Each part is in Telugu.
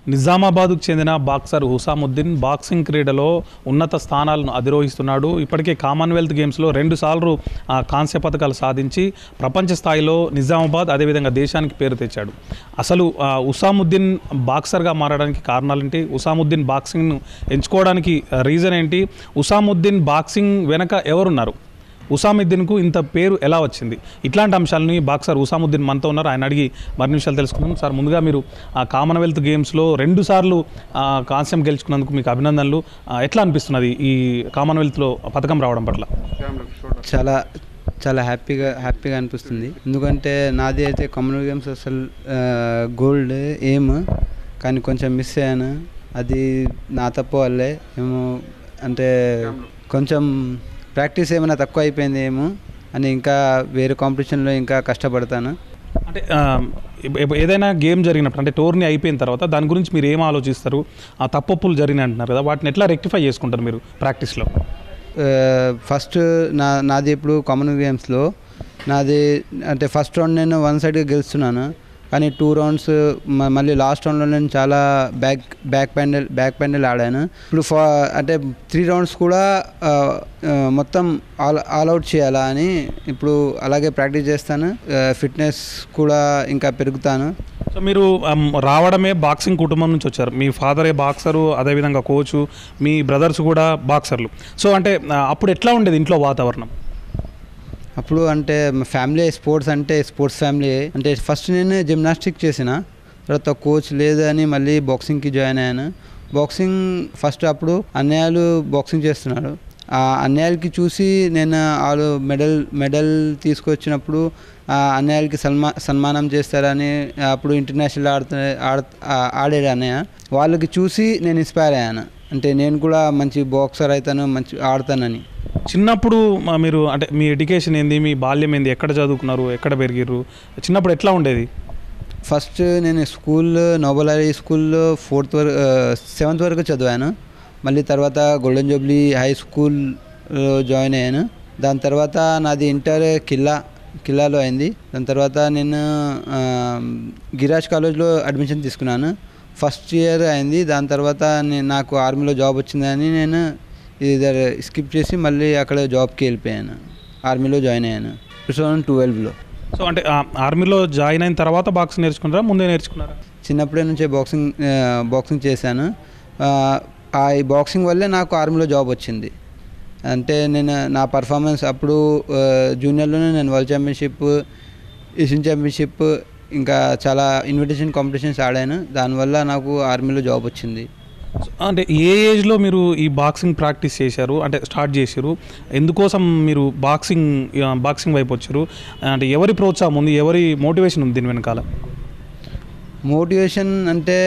నిజామాబాద్కు చెందిన బాక్సర్ హుసాముద్దీన్ బాక్సింగ్ క్రీడలో ఉన్నత స్థానాలను అధిరోహిస్తున్నాడు ఇప్పటికే కామన్వెల్త్ గేమ్స్లో రెండు సార్లు ఆ, కాంస్య పథకాలు సాధించి ప్రపంచ స్థాయిలో నిజామాబాద్ అదేవిధంగా దేశానికి పేరు తెచ్చాడు అసలు ఆ, హుసాముద్దీన్ బాక్సర్గా మారడానికి కారణాలేంటి హుసాముద్దీన్ బాక్సింగ్ను ఎంచుకోవడానికి రీజన్ ఏంటి హుసాముద్దీన్ బాక్సింగ్ వెనక ఎవరున్నారు ఉసాముద్దీన్కు ఇంత పేరు ఎలా వచ్చింది ఇట్లాంటి అంశాలని బాక్సర్ ఉసాముద్దీన్ మనతో ఉన్నారు ఆయన అడిగి మరిన్ని విషయాలు తెలుసుకుందాం సార్ ముందుగా మీరు ఆ కామన్వెల్త్ గేమ్స్లో రెండు సార్లు ఆ, కాంస్యం గెలుచుకున్నందుకు మీకు అభినందనలు ఆ, ఎట్లా అనిపిస్తున్నది ఈ కామన్వెల్త్లో పథకం రావడం పట్ల చాలా చాలా హ్యాపీగా హ్యాపీగా అనిపిస్తుంది ఎందుకంటే నాది అయితే కామన్వెల్త్ గేమ్స్ అసలు గోల్డ్ ఏమ్ కానీ కొంచెం మిస్ అయ్యాను అది నా తప్పు వల్లే ఏమో అంటే కొంచెం ప్రాక్టీస్ ఏమైనా తక్కువ అయిపోయింది ఏమో అని ఇంకా వేరే కాంపిటీషన్లో ఇంకా కష్టపడతాను అంటే ఆ, ఇప్- ఇప్- ఏదైనా గేమ్ జరిగినప్పుడు అంటే టోర్నీ అయిపోయిన తర్వాత దాని గురించి మీరు ఏం ఆలోచిస్తారు ఆ తప్పొప్పులు జరిగినాయి అంటున్నారు కదా వాటిని ఎట్లా రెక్టిఫై చేసుకుంటారు మీరు ప్రాక్టీస్లో ఫస్ట్ నా నాది ఇప్పుడు కామన్వెల్త్ గేమ్స్లో నాది అంటే ఫస్ట్ రౌండ్ నేను వన్ సైడ్గా గెలుస్తున్నాను కానీ టూ రౌండ్స్ మళ్ళీ లాస్ట్ రౌండ్లో నేను చాలా బ్యాక్ బ్యాక్ ప్యాండల్ బ్యాక్ ప్యాండల్ ఆడాను ఇప్పుడు ఫా అంటే త్రీ రౌండ్స్ కూడా ఆ, ఆ, మొత్తం ఆల్ ఆల్ అవుట్ చేయాలా అని ఇప్పుడు అలాగే ప్రాక్టీస్ చేస్తాను ఫిట్నెస్ కూడా ఇంకా పెరుగుతాను సో మీరు ఆమ్, రావడమే బాక్సింగ్ కుటుంబం నుంచి వచ్చారు మీ ఫాదరే బాక్సరు అదేవిధంగా కోచు మీ బ్రదర్స్ కూడా బాక్సర్లు సో అంటే ఆ, అప్పుడు ఎట్లా ఉండేది ఇంట్లో వాతావరణం అప్పుడు అంటే మా ఫ్యామిలీ స్పోర్ట్స్ అంటే స్పోర్ట్స్ ఫ్యామిలీ అంటే ఫస్ట్ నేను జిమ్నాస్టిక్ చేసిన తర్వాత కోచ్ లేదు అని మళ్ళీ బాక్సింగ్కి జాయిన్ అయ్యాను బాక్సింగ్ ఫస్ట్ అప్పుడు అన్నయ్యలు బాక్సింగ్ చేస్తున్నారు ఆ అన్నయ్యలకి చూసి నేను వాళ్ళు మెడల్ మెడల్ తీసుకొచ్చినప్పుడు ఆ అన్నయ్యలకి సన్మా సన్మానం చేస్తారని అప్పుడు ఇంటర్నేషనల్ ఆడుతు ఆడ ఆడాడు అన్నయ్య వాళ్ళకి చూసి నేను ఇన్స్పైర్ అయ్యాను అంటే నేను కూడా మంచి బాక్సర్ అవుతాను మంచి ఆడతానని చిన్నప్పుడు మా మీరు అంటే మీ ఎడ్యుకేషన్ ఏంది మీ బాల్యం ఏంది ఎక్కడ చదువుకున్నారు ఎక్కడ పెరిగిర్రు చిన్నప్పుడు ఎట్లా ఉండేది ఫస్ట్ నేను స్కూల్ నోబల్ హై స్కూల్లో ఫోర్త్ వరకు సెవెంత్ వరకు చదివాను మళ్ళీ తర్వాత golden jubilee high school join అయ్యాను దాని తర్వాత నాది ఇంటర్ కిల్లా కిల్లాలో అయింది దాని తర్వాత నేను ఆ, గిరాజ్ కాలేజ్లో అడ్మిషన్ తీసుకున్నాను ఫస్ట్ ఇయర్ అయింది దాని తర్వాత నేను నాకు ఆర్మీలో జాబ్ వచ్చిందని నేను ఇద్దరు స్కిప్ చేసి మళ్ళీ అక్కడ జాబ్కి వెళ్ళిపోయాను ఆర్మీలో జాయిన్ అయ్యాను టూ థౌజండ్ ట్వెల్వ్లో సో అంటే ఆ, ఆర్మీలో జాయిన్ అయిన తర్వాత బాక్స్ నేర్చుకున్నారా ముందే నేర్చుకున్నారా చిన్నప్పుడే నుంచే బాక్సింగ్ ఆ, బాక్సింగ్ చేశాను ఆ, ఆ ఈ బాక్సింగ్ వల్లే నాకు ఆర్మీలో జాబ్ వచ్చింది అంటే నేను నా పర్ఫార్మెన్స్ అప్పుడు ఆ, జూనియర్లోనే నేను వరల్డ్ ఛాంపియన్షిప్ ఏషియన్ ఛాంపియన్షిప్ ఇంకా చాలా ఇన్విటేషన్ కాంపిటీషన్స్ ఆడాను దానివల్ల నాకు ఆర్మీలో జాబ్ వచ్చింది సో అంటే ఏ ఏజ్లో మీరు ఈ బాక్సింగ్ ప్రాక్టీస్ చేశారు అంటే స్టార్ట్ చేశారు ఎందుకోసం మీరు బాక్సింగ్ ఆ, బాక్సింగ్ వైపు వచ్చారు అంటే ఎవరి ప్రోత్సాహం ఉంది ఎవరి మోటివేషన్ ఉంది దీని వెనకాల మోటివేషన్ అంటే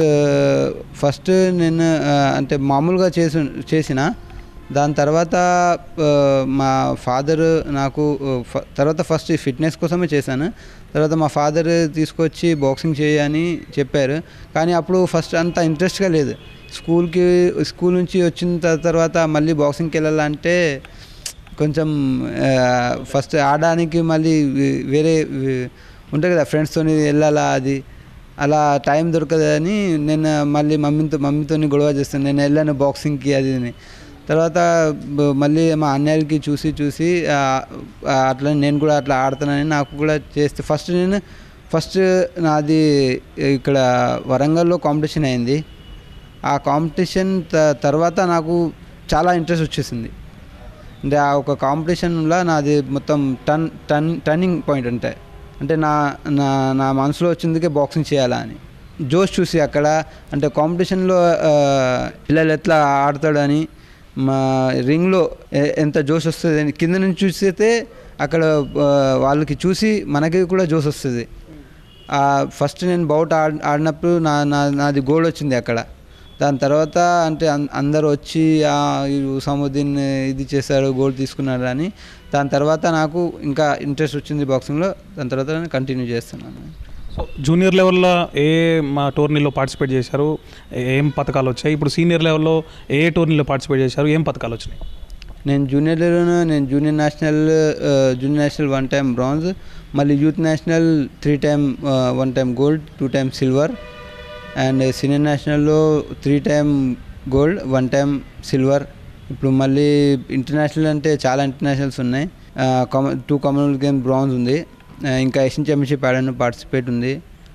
ఫస్ట్ నేను ఆ, అంటే మామూలుగా చేసి చేసిన దాని తర్వాత ఆ, మా ఫాదర్ నాకు ఆ, ఫ- తర్వాత ఫస్ట్ ఈ ఫిట్నెస్ కోసమే చేశాను తర్వాత మా ఫాదర్ తీసుకొచ్చి బాక్సింగ్ చేయని చెప్పారు కానీ అప్పుడు ఫస్ట్ అంత ఇంట్రెస్ట్గా లేదు స్కూల్కి స్కూల్ నుంచి వచ్చిన త- తర్వాత మళ్ళీ బాక్సింగ్కి వెళ్ళాలంటే కొంచెం ఫస్ట్ ఆడడానికి మళ్ళీ వే- వేరే వే- ఉంటుంది కదా ఫ్రెండ్స్తో వెళ్ళాలా అది అలా టైం దొరకదని నేను మళ్ళీ మమ్మీతో మమ్మీతో గొడవ చేస్తాను నేను వెళ్ళాను బాక్సింగ్కి అది ఇది అని. తర్వాత బ- మళ్ళీ మా అన్నయ్యలకి చూసి చూసి ఆ, ఆ, అట్లా నేను కూడా అట్లా ఆడతానని నాకు కూడా చేస్తే ఫస్ట్ నేను ఫస్ట్ నాది ఇక్కడ వరంగల్లో కాంపిటీషన్ అయింది ఆ కాంపిటీషన్ త- తర్వాత నాకు చాలా ఇంట్రెస్ట్ వచ్చేసింది అంటే ఆ ఒక కాంపిటీషన్లో నాది మొత్తం టర్న్ టర్న్ టర్నింగ్ పాయింట్ ఉంటాయి అంటే నా నా నా మనసులో వచ్చిందికే బాక్సింగ్ చేయాలా అని జోష్ చూసి అక్కడ అంటే కాంపిటీషన్లో ఆ, పిల్లలు ఎట్లా ఆడతాడని మా రింగ్లో ఎ- ఎంత జోష్ వస్తుంది అని కింద నుంచి చూస్తే అక్కడ ఆ, వాళ్ళకి చూసి మనకి కూడా జోష్ వస్తుంది ఫస్ట్ నేను బౌట్ ఆడ ఆడినప్పుడు నా నా నాది గోల్ వచ్చింది అక్కడ దాని తర్వాత అంటే అన్- అందరూ వచ్చి "ఆ, ఈ ఉసాముద్దీన్ ఇది చేశారు గోల్ తీసుకున్నారు అని దాని తర్వాత నాకు ఇంకా ఇంట్రెస్ట్ వచ్చింది బాక్సింగ్లో దాని తర్వాత నేను కంటిన్యూ చేస్తున్నాను సో జూనియర్ లెవెల్లో ఏ మా టోర్నీలో పార్టిసిపేట్ చేశారు ఏం పథకాలు వచ్చాయి ఇప్పుడు సీనియర్ లెవెల్లో ఏ టోర్నీలో పార్టిసిపేట్ చేశారు ఏం పథకాలు వచ్చినాయి నేను జూనియర్లోనూ నేను జూనియర్ నేషనల్ ఆ, junior national one time bronze మళ్ళీ youth national three time one time gold two time silver and senior నేషనల్లో three time gold one time silver ఇప్పుడు మళ్ళీ ఇంటర్నేషనల్ అంటే చాలా ఇంటర్నేషనల్స్ ఉన్నాయి common two commonwealth game bronze ఉంది ఆ, ఇంకా ఏషియన్ ఛాంపియన్షిప్ ఆడాను పార్టిసిపేట్ ఉంది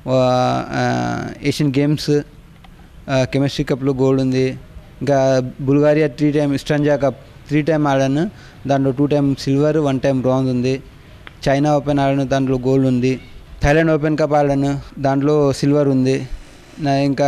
ఏషియన్ గేమ్స్ కెమిస్ట్రీ కప్లో గోల్డ్ ఉంది ఇంకా Bulgaria three time Strandja cup three time ఆడాను దాంట్లో two time silver one time bronze ఉంది చైనా ఓపెన్ ఆడాను దాంట్లో గోల్డ్ ఉంది థైలాండ్ ఓపెన్ కప్ ఆడాను దాంట్లో సిల్వర్ ఉంది నా ఇంకా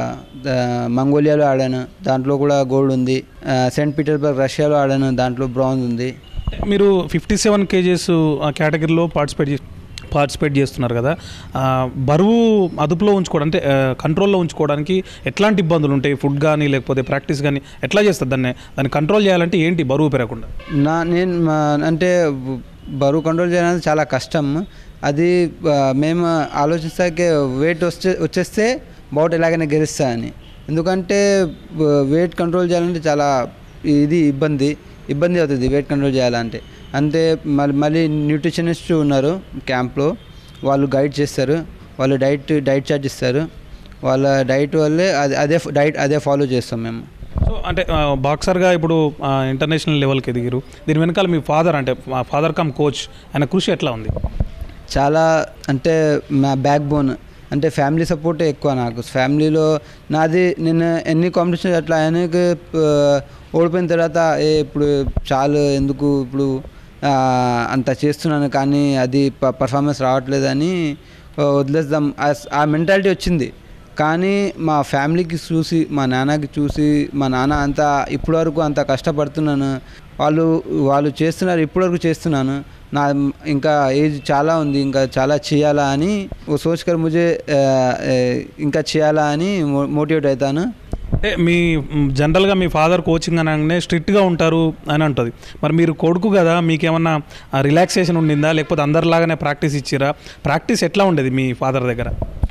ద- మంగోలియాలో ఆడాను దాంట్లో కూడా గోల్డ్ ఉంది ఆ, సెయింట్ పీటర్బర్గ్ రష్యాలో ఆడాను దాంట్లో బ్రాంజ్ ఉంది మీరు ఫిఫ్టీ సెవెన్ కేజెస్ కేటగిరీలో పార్టిసిపేట్ చే పార్టిసిపేట్ చేస్తున్నారు కదా ఆ, బరువు అదుపులో ఉంచుకోవడం అంటే ఆ, కంట్రోల్లో ఉంచుకోవడానికి ఎట్లాంటి ఇబ్బందులు ఉంటాయి ఫుడ్ కానీ లేకపోతే ప్రాక్టీస్ కానీ ఎట్లా చేస్తారు దాన్ని దాన్ని కంట్రోల్ చేయాలంటే ఏంటి బరువు పెరగకుండా నా నేను మా- అంటే బరువు కంట్రోల్ చేయడానికి చాలా కష్టం అది ఆ, మేము ఆలోచిస్తాకే వెయిట్ వచ్చే వచ్చేస్తే బౌట్ ఎలాగైనా గెలుస్తా అని ఎందుకంటే వెయిట్ కంట్రోల్ చేయాలంటే చాలా ఇది ఇబ్బంది ఇబ్బంది అవుతుంది వెయిట్ కంట్రోల్ చేయాలంటే అంతే మళ్ళీ మళ్ళీ న్యూట్రిషనిస్ట్ ఉన్నారు క్యాంప్లో వాళ్ళు గైడ్ చేస్తారు వాళ్ళు డైట్ డైట్ చార్ట్ ఇస్తారు వాళ్ళ డైట్ వల్లే అది అదే డైట్ అదే ఫాలో చేస్తాం మేము సో అంటే ఆ, బాక్సర్గా ఇప్పుడు ఆ, ఇంటర్నేషనల్ లెవెల్కి ఎదిగిరు దీని వెనకాల మీ ఫాదర్ అంటే ఫాదర్ కమ్ కోచ్ ఆయన కృషి ఎట్లా ఉంది చాలా అంటే మా బ్యాక్ బోన్ అంటే ఫ్యామిలీ సపోర్టే ఎక్కువ నాకు ఫ్యామిలీలో నాది నేను ఎన్ని కాంపిటీషన్ అట్లా ఆయనకి ఆ, ఓడిపోయిన తర్వాత ఏ ఇప్పుడు చాలు ఎందుకు ఇప్పుడు ఆ, అంత చేస్తున్నాను కానీ అది పర్ఫార్మెన్స్ రావట్లేదని ఆ, వదిలేద్దాం ఆ- ఆ మెంటాలిటీ వచ్చింది కానీ మా ఫ్యామిలీకి చూసి మా నాన్నకి చూసి మా నాన్న అంత ఇప్పటివరకు అంత కష్టపడుతున్నాను వాళ్ళు వాళ్ళు చేస్తున్నారు ఇప్పటివరకు చేస్తున్నాను నా ఇంకా ఏజ్ చాలా ఉంది ఇంకా చాలా చేయాలా అని ఓ సోచ్ కర్ ముజే ఆ, ఆ, ఇంకా చేయాలా అని మో- మోటివేట్ అవుతాను అంటే మీ మ్, జనరల్గా మీ ఫాదర్ కోచింగ్ అనగానే స్ట్రిక్ట్గా ఉంటారు అని అంటుంది మరి మీరు కొడుకు కదా మీకేమన్నా రిలాక్సేషన్ ఉండిందా లేకపోతే అందరిలాగానే ప్రాక్టీస్ ఇచ్చిరా ప్రాక్టీస్ ఎట్లా ఉండేది మీ ఫాదర్ దగ్గర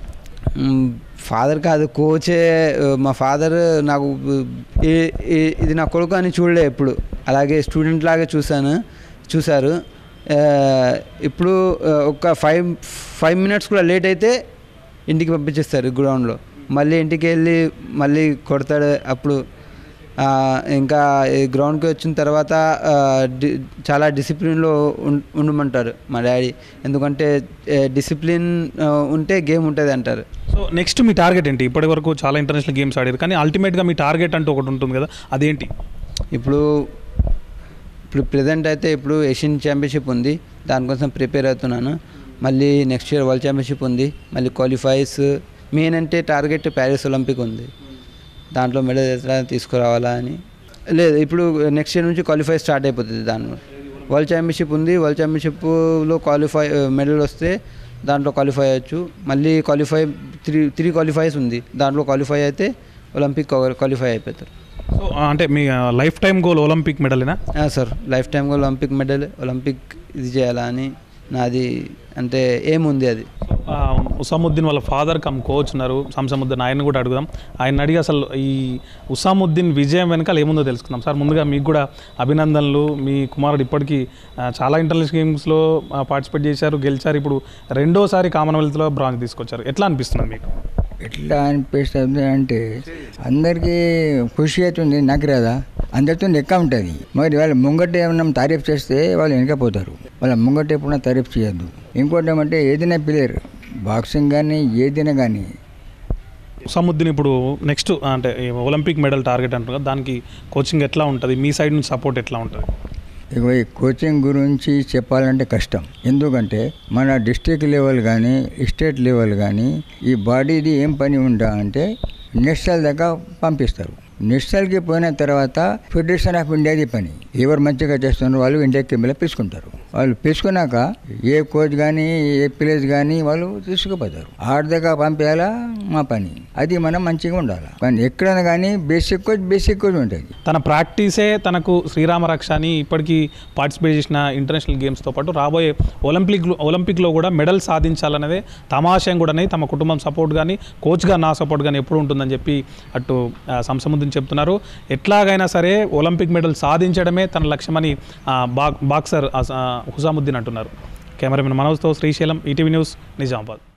ఫాదర్ కాదు కోచే ఆ, మా ఫాదర్ నాకు ఈ- ఈ- ఇది నా కొడుకు అని చూడలే ఎప్పుడు అలాగే స్టూడెంట్ లాగా చూశాను చూశారు ఆ, ఇప్పుడు ఆ, ఒక ఫైవ్ ఫైవ్ మినిట్స్ కూడా లేట్ అయితే ఇంటికి పంపించేస్తారు గ్రౌండ్లో మళ్ళీ ఇంటికి వెళ్ళి మళ్ళీ కొడతాడు అప్పుడు ఆ, ఇంకా ఈ గ్రౌండ్కి వచ్చిన తర్వాత ఆ, డి- చాలా డిసిప్లిన్లో ఉం- ఉండమంటారు మా డాడీ ఎందుకంటే డిసిప్లిన్ ఉంటే గేమ్ ఉంటుంది అంటారు సో నెక్స్ట్ మీ టార్గెట్ ఏంటి ఇప్పటి వరకు చాలా ఇంటర్నేషనల్ గేమ్స్ ఆడారు కానీ అల్టిమేట్గా మీ టార్గెట్ అంటూ ఒకటి ఉంటుంది కదా అదేంటి ఇప్పుడు ఇప్పుడు ప్రజెంట్ అయితే ఇప్పుడు ఏషియన్ ఛాంపియన్షిప్ ఉంది దానికోసం ప్రిపేర్ అవుతున్నాను మళ్ళీ నెక్స్ట్ ఇయర్ వరల్డ్ ఛాంపియన్షిప్ ఉంది మళ్ళీ క్వాలిఫైస్ మెయిన్ అంటే టార్గెట్ ప్యారిస్ ఒలింపిక్ ఉంది దాంట్లో మెడల్ ఎట్లా తీసుకురావాలా అని లేదు ఇప్పుడు నెక్స్ట్ ఇయర్ నుంచి క్వాలిఫై స్టార్ట్ అయిపోతుంది దానిలో వరల్డ్ ఛాంపియన్షిప్ ఉంది వరల్డ్ ఛాంపియన్షిప్లో క్వాలిఫై మెడల్ వస్తే దాంట్లో క్వాలిఫై అవ్వచ్చు మళ్ళీ క్వాలిఫై త్రీ త్రీ క్వాలిఫైస్ ఉంది దాంట్లో క్వాలిఫై అయితే ఒలింపిక్ క్వాలిఫై అయిపోతారు సో అంటే మీ లైఫ్ టైం గోల్ ఒలింపిక్ మెడలేనా ఆ, సార్ లైఫ్ టైమ్గా ఒలింపిక్ మెడల్ ఒలింపిక్ ఇది చేయాలా అని నాది అంటే ఏముంది అది ఆ, ఉసాముద్దీన్ వాళ్ళ ఫాదర్ కమ్ కోచ్ ఉన్నారు సంసముద్దీన్ ఆయన కూడా అడుగుదాం ఆయన అడిగి అసలు ఈ ఉసాముద్దీన్ విజయం వెనకాల ఏముందో తెలుసుకుందాం సార్ ముందుగా మీకు కూడా అభినందనలు మీ కుమారుడు ఇప్పటికీ ఆ, చాలా ఇంటర్నేషనల్ గేమ్స్లో పార్టిసిపేట్ చేశారు గెలిచారు ఇప్పుడు రెండోసారి కామన్వెల్త్లో బ్రాంజ్ తీసుకొచ్చారు ఎట్లా అనిపిస్తుంది మీకు ఎట్లా అనిపిస్తుంది అంటే అందరికీ ఖుషి అవుతుంది నాకు రాదా అందరితో లెక్క ఉంటుంది మరి వాళ్ళ ముంగట ఏమన్నా తారీఫ్ చేస్తే వాళ్ళు వెనకపోతారు వాళ్ళ ముంగట ఎప్పుడన్నా తారీఫ్ చేయొద్దు ఇంకోటి ఏమంటే ఏదైనా ప్లేయర్ బాక్సింగ్ కానీ ఏదైనా కానీ ఉసాముద్దీన్ ఇప్పుడు నెక్స్ట్ అంటే ఈ ఒలింపిక్ మెడల్ టార్గెట్ అంటారు కదా దానికి కోచింగ్ ఎట్లా ఉంటుంది మీ సైడ్ నుంచి సపోర్ట్ ఎట్లా ఉంటుంది ఇక ఈ కోచింగ్ గురించి చెప్పాలంటే కష్టం ఎందుకంటే మన డిస్ట్రిక్ట్ లెవెల్ కానీ స్టేట్ లెవెల్ కానీ ఈ బాడీది ఏం పని ఉంటా అంటే నేషనల్ దాకా పంపిస్తారు నేషనల్కి పోయిన తర్వాత ఫెడరేషన్ ఆఫ్ ఇండియాది పని ఎవరు మంచిగా చేస్తున్నారు వాళ్ళు ఇండియా కెమెరా పిలుచుకుంటారు వాళ్ళు పిలుచుకున్నాక ఏ కోచ్ కానీ ఏ ప్లేస్ కానీ వాళ్ళు తీసుకుపోతారు ఆడదాకా పంపించాలా మా పని అది మనం మంచిగా ఉండాలి కానీ ఎక్కడైనా కానీ బేసిక్ కోచ్ బేసిక్ కోచ్ ఉంటుంది తన ప్రాక్టీసే తనకు శ్రీరామ రక్ష అని ఇప్పటికీ పార్టిసిపేట్ చేసిన ఇంటర్నేషనల్ గేమ్స్తో పాటు రాబోయే ఒలింపిక్ ఒలింపిక్లో కూడా మెడల్ సాధించాలనేదే తమ ఆశయం కూడా తమ కుటుంబం సపోర్ట్ కానీ కోచ్గా నా సపోర్ట్ కానీ ఎప్పుడు ఉంటుందని చెప్పి అటు ఆ, సంసముద్దీన్ చెప్తున్నారు ఎట్లాగైనా సరే ఒలింపిక్ మెడల్ సాధించడమే తన లక్ష్యమని ఆ, బాక్ బాక్సర్ ఆ, హుసాముద్దీన్ అంటున్నారు కెమెరామెన్ మనోజ్తో శ్రీశైలం ఈటీవీ న్యూస్ నిజామాబాద్